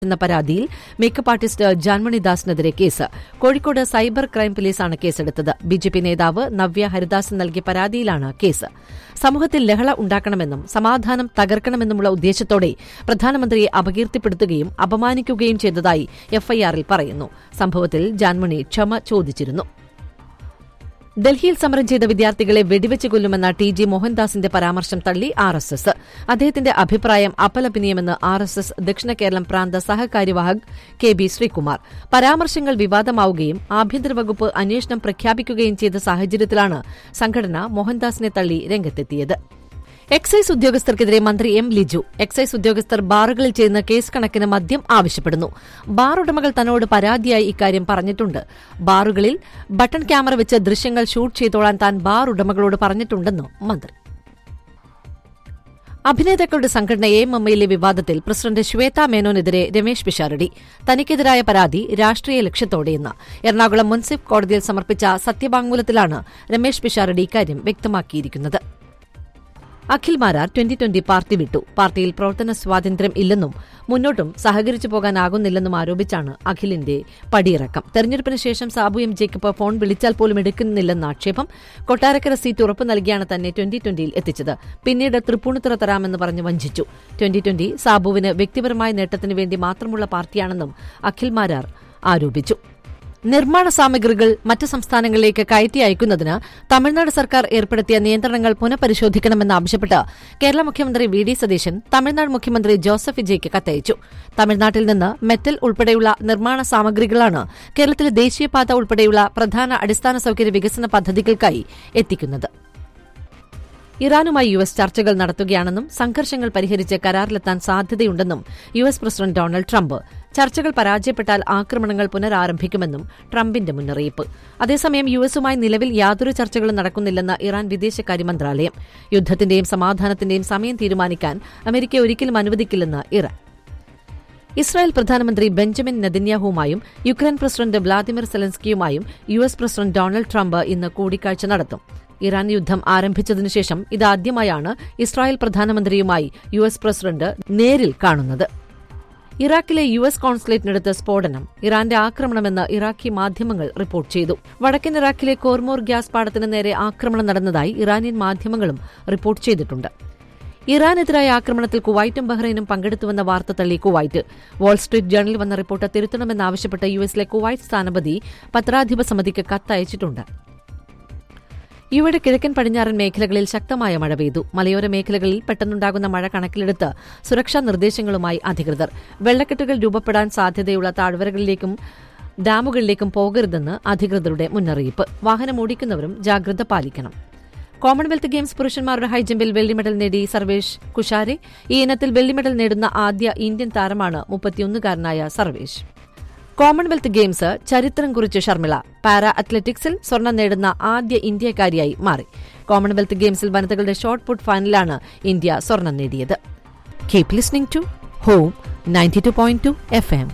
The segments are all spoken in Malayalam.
എന്ന പരാതിയിൽ മേക്കപ്പ് ആർട്ടിസ്റ്റ് ജാൻമണി ദാസിനെതിരെ കേസ് കോഴിക്കോട് സൈബർ ക്രൈം പോലീസാണ് കേസെടുത്തത് ബിജെപി നേതാവ് നവ്യ ഹരിദാസ് നൽകിയ പരാതിയിലാണ് കേസ് സമൂഹത്തിൽ ലഹള ഉണ്ടാക്കണമെന്നും സമാധാനം തകർക്കണമെന്നുമുള്ള ഉദ്ദേശത്തോടെ പ്രധാനമന്ത്രിയെ അപകീർത്തിപ്പെടുത്തുകയും അപമാനിക്കുകയും ചെയ്തതായി എഫ്ഐആറിൽ പറയുന്നു സംഭവത്തിൽ ജാൻമണി ക്ഷമ ചോദിച്ചിരുന്നു ഡൽഹിയിൽ സമരം ചെയ്ത വിദ്യാർത്ഥികളെ വെടിവെച്ച് കൊല്ലുമെന്ന ടി ജി മോഹൻദാസിന്റെ പരാമർശം തള്ളി ആർ എസ് എസ് അദ്ദേഹത്തിന്റെ അഭിപ്രായം അപലപനീയമെന്ന് ആർ എസ് എസ് ദക്ഷിണ കേരളം പ്രാന്ത സഹകാര്യവാഹക് കെ ബി ശ്രീകുമാർ പരാമർശങ്ങൾ വിവാദമാവുകയും ആഭ്യന്തര വകുപ്പ് അന്വേഷണം പ്രഖ്യാപിക്കുകയും ചെയ്ത സാഹചര്യത്തിലാണ് സംഘടന മോഹൻദാസിനെ തള്ളി രംഗത്തെത്തിയത് എക്സൈസ് ഉദ്യോഗസ്ഥർക്കെതിരെ മന്ത്രി എം ലിജു എക്സൈസ് ഉദ്യോഗസ്ഥർ ബാറുകളിൽ ചെയ്യുന്ന കേസ് കണക്കിന് മദ്യം ആവശ്യപ്പെടുന്നു ബാർ ഉടമകൾ തന്നോട് പരാതിയായി ഇക്കാര്യം പറഞ്ഞിട്ടുണ്ട് ബാറുകളിൽ ബട്ടൺ ക്യാമറ വെച്ച് ദൃശ്യങ്ങൾ ഷൂട്ട് ചെയ്തോളാൻ താൻ ബാർ ഉടമകളോട് പറഞ്ഞിട്ടുണ്ടെന്നും മന്ത്രി അഭിനേതാക്കളുടെ സംഘടന എ എം എമ്മയിലെ വിവാദത്തിൽ പ്രസിഡന്റ് ശ്വേത മേനോനെതിരെ രമേശ് പിഷാരടി തനിക്കെതിരായ പരാതി രാഷ്ട്രീയ ലക്ഷ്യത്തോടെയെന്ന് എറണാകുളം മുൻസിഫ് കോടതിയിൽ സമർപ്പിച്ച സത്യവാങ്മൂലത്തിലാണ് രമേശ് പിഷാരടി ഇക്കാര്യം വ്യക്തമാക്കിയിരിക്കുന്നത് Akhil Marar twenty twenty party വിട്ടു പാർട്ടിയിൽ പ്രവർത്തന സ്വാതന്ത്ര്യം ഇല്ലെന്നും മുന്നോട്ടും സഹകരിച്ചു പോകാനാകുന്നില്ലെന്നും ആരോപിച്ചാണ് അഖിലിന്റെ പടിയിറക്കം തെരഞ്ഞെടുപ്പിന് ശേഷം സാബു എം ജേക്കബ് ഫോൺ വിളിച്ചാൽ പോലും എടുക്കുന്നില്ലെന്ന ആക്ഷേപം കൊട്ടാരക്കര സീറ്റ് ഉറപ്പു നൽകിയാണ് തന്നെ ട്വന്റി ട്വന്റിയിൽ എത്തിച്ചത് പിന്നീട് തൃപ്പൂണിത്തുറ തരാമെന്ന് പറഞ്ഞ് വഞ്ചിച്ചു ട്വന്റി ട്വന്റി സാബുവിന് വ്യക്തിപരമായ നേട്ടത്തിനു വേണ്ടി മാത്രമുള്ള പാർട്ടിയാണെന്നും അഖിൽ മാരാർ ആരോപിച്ചു നിർമ്മാണ സാമഗ്രികൾ മറ്റ് സംസ്ഥാനങ്ങളിലേക്ക് കയറ്റി അയക്കുന്നതിന് തമിഴ്നാട് സർക്കാർ ഏർപ്പെടുത്തിയ നിയന്ത്രണങ്ങൾ പുനഃപരിശോധിക്കണമെന്നാവശ്യപ്പെട്ട് കേരള മുഖ്യമന്ത്രി വി ഡി സതീശൻ തമിഴ്നാട് മുഖ്യമന്ത്രി ജോസഫ് വിജയ്ക്ക് കത്തയച്ചു തമിഴ്നാട്ടിൽ നിന്ന് മെറ്റൽ ഉൾപ്പെടെയുള്ള നിർമ്മാണ സാമഗ്രികളാണ് കേരളത്തിലെ ദേശീയപാത ഉൾപ്പെടെയുള്ള പ്രധാന അടിസ്ഥാന സൌകര്യ വികസന പദ്ധതികൾക്കായി എത്തിക്കുന്നത് ഇറാനുമായി യു എസ് ചർച്ചകൾ നടത്തുകയാണെന്നും സംഘർഷങ്ങൾ പരിഹരിച്ച് കരാറിലെത്താൻ സാധ്യതയുണ്ടെന്നും U S president Donald Trump ചർച്ചകൾ പരാജയപ്പെട്ടാൽ ആക്രമണങ്ങൾ പുനരാരംഭിക്കുമെന്നും ട്രംപിന്റെ മുന്നറിയിപ്പ് അതേസമയം യു എസുമായി നിലവിൽ യാതൊരു ചർച്ചകളും നടക്കുന്നില്ലെന്ന് ഇറാൻ വിദേശകാര്യ മന്ത്രാലയം യുദ്ധത്തിന്റെയും സമാധാനത്തിന്റെയും സമയം തീരുമാനിക്കാൻ അമേരിക്ക ഒരിക്കലും അനുവദിക്കില്ലെന്ന് ഇറാൻ ഇസ്രായേൽ പ്രധാനമന്ത്രി ബെഞ്ചമിൻ നെതന്യാഹുവുമായും യുക്രൈൻ പ്രസിഡന്റ് വ്ളാദിമിർ സെലൻസ്കിയുമായും U S president Donald Trump ഇന്ന് കൂടിക്കാഴ്ച നടത്തും ഇറാൻ യുദ്ധം ആരംഭിച്ചതിനുശേഷം ഇതാദ്യമായാണ് ഇസ്രായേൽ പ്രധാനമന്ത്രിയുമായി യു എസ് പ്രസിഡന്റ് നേരിൽ കാണുന്നത് ഇറാഖിലെ യു എസ് കോൺസുലേറ്റിനടുത്ത് സ്ഫോടനം ഇറാന്റെ ആക്രമണമെന്ന് ഇറാഖി മാധ്യമങ്ങൾ റിപ്പോർട്ട് ചെയ്തു വടക്കൻ ഇറാഖിലെ കോർമോർ ഗ്യാസ് പാടത്തിന് നേരെ ആക്രമണം നടന്നതായി ഇറാനിയൻ മാധ്യമങ്ങളും റിപ്പോർട്ട് ചെയ്തിട്ടുണ്ട് ഇറാനെതിരായ ആക്രമണത്തിൽ കുവൈറ്റും ബഹ്റൈനും പങ്കെടുത്തുവെന്ന വാർത്ത തള്ളി കുവൈറ്റ് വാൾസ്ട്രീറ്റ് ജേണലിൽ വന്ന റിപ്പോർട്ട് തിരുത്തണമെന്നാവശ്യപ്പെട്ട് യു എസിലെ കുവൈറ്റ് സ്ഥാനപതി പത്രാധിപ സമിതിക്ക് കത്തയച്ചിട്ടുണ്ട് ഇവിടെ കിഴക്കൻ പടിഞ്ഞാറൻ മേഖലകളിൽ ശക്തമായ മഴ പെയ്തു മലയോര മേഖലകളിൽ പെട്ടെന്നുണ്ടാകുന്ന മഴ കണക്കിലെടുത്ത് സുരക്ഷാ നിർദ്ദേശങ്ങളുമായി അധികൃതർ വെള്ളക്കെട്ടുകൾ രൂപപ്പെടാൻ സാധ്യതയുള്ള താഴ്വരകളിലേക്കും ഡാമുകളിലേക്കും പോകരുതെന്ന് അധികൃതരുടെ മുന്നറിയിപ്പ് വാഹനം ഓടിക്കുന്നവരും ജാഗ്രത പാലിക്കണം കോമൺവെൽത്ത് ഗെയിംസ് പുരുഷന്മാരുടെ ഹൈജമ്പിൽ വെള്ളി മെഡൽ നേടി സർവേഷ് കുഷാരെ ഈ ഇനത്തിൽ വെള്ളി മെഡൽ നേടുന്ന ആദ്യ ഇന്ത്യൻ താരമാണ് മുപ്പത്തിയൊന്നുകാരനായ സർവേഷ് കോമൺവെൽത്ത് ഗെയിംസ് ചരിത്രം കുറിച്ച് ഷർമിള പാരാ അത്ലറ്റിക്സിൽ സ്വർണം നേടുന്ന ആദ്യ ഇന്ത്യക്കാരിയായി മാറി കോമൺവെൽത്ത് ഗെയിംസിൽ വനിതകളുടെ ഷോട്ട് പുട്ട് ഫൈനലാണ് ഇന്ത്യ സ്വർണം നേടിയത് keep listening to home ninety two point two F M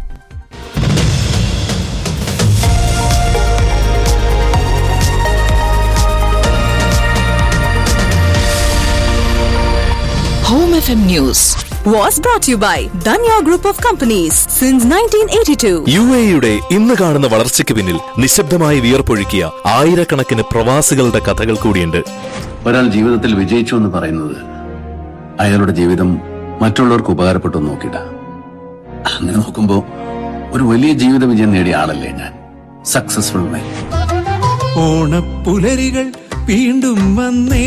Home FM News was brought to you by Danya Group of Companies since 1982. U എയുടെ ഇന്ന് കാണുന്ന വളർച്ചയ്ക്ക് പിന്നിൽ നിശബ്ദമായി വിയർപ്പൊഴുക്കിയ ആയിരക്കണക്കിന് പ്രവാസികളുടെ കഥകൾ കൂടിയുണ്ട് ഒരാൾ ജീവിതത്തിൽ വിജയിച്ചു എന്ന് പറയുന്നത് അയാളുടെ ജീവിതം മറ്റുള്ളവർക്ക് ഉപകാരപ്പെട്ടു എന്ന് നോക്കിയിട്ട അങ്ങനെ നോക്കുമ്പോ ഒരു വലിയ ജീവിത വിജയം നേടിയ ആളല്ലേ ഞാൻ സക്സസ്ഫുൾ മാൻ ഓണപ്പുലരികൾ വീണ്ടും വന്നേ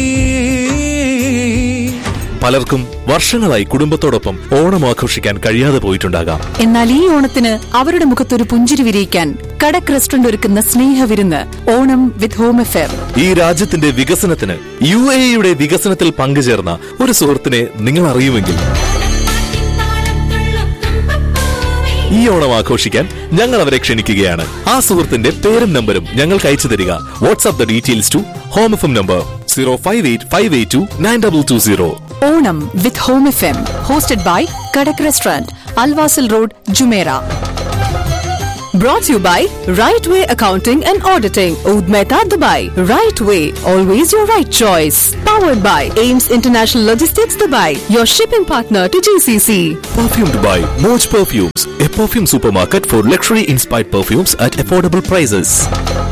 പലർക്കും വർഷങ്ങളായി കുടുംബത്തോടൊപ്പം ഓണം ആഘോഷിക്കാൻ കഴിയാതെ പോയിട്ടുണ്ടാകാം എന്നാൽ ഈ ഓണത്തിന് അവരുടെ മുഖത്തൊരു പുഞ്ചിരി വിരിയിക്കാൻ കടക് റെസ്റ്റോറന്റ് ഒരുക്കുന്ന സ്നേഹവിരുന്ന് ഓണം വിത്ത് ഹോം എഫെയർ ഈ രാജ്യത്തിന്റെ വികസനത്തിന് യു എയുടെ വികസനത്തിൽ പങ്കുചേർന്ന ഒരു സുഹൃത്തിനെ നിങ്ങൾ അറിയുമെങ്കിൽ ഈ ഓണം ആഘോഷിക്കാൻ ഞങ്ങൾ അവരെ ക്ഷണിക്കുകയാണ് ആ സുഹൃത്തിന്റെ പേരും നമ്പരും ഞങ്ങൾക്ക് അയച്ചു തരിക WhatsApp the details to home F M number zero five eight five eight two nine double two zero Onam with home F M hosted by Kadak restaurant Al Wasl road Jumeirah Brought to you by Right Way Accounting and Auditing, Oud Mehta, Dubai. Right Way, always your right choice. Powered by Ames International Logistics Dubai, your shipping partner to GCC. Perfumed by Moj Perfumes, a perfume supermarket for luxury inspired perfumes at affordable prices.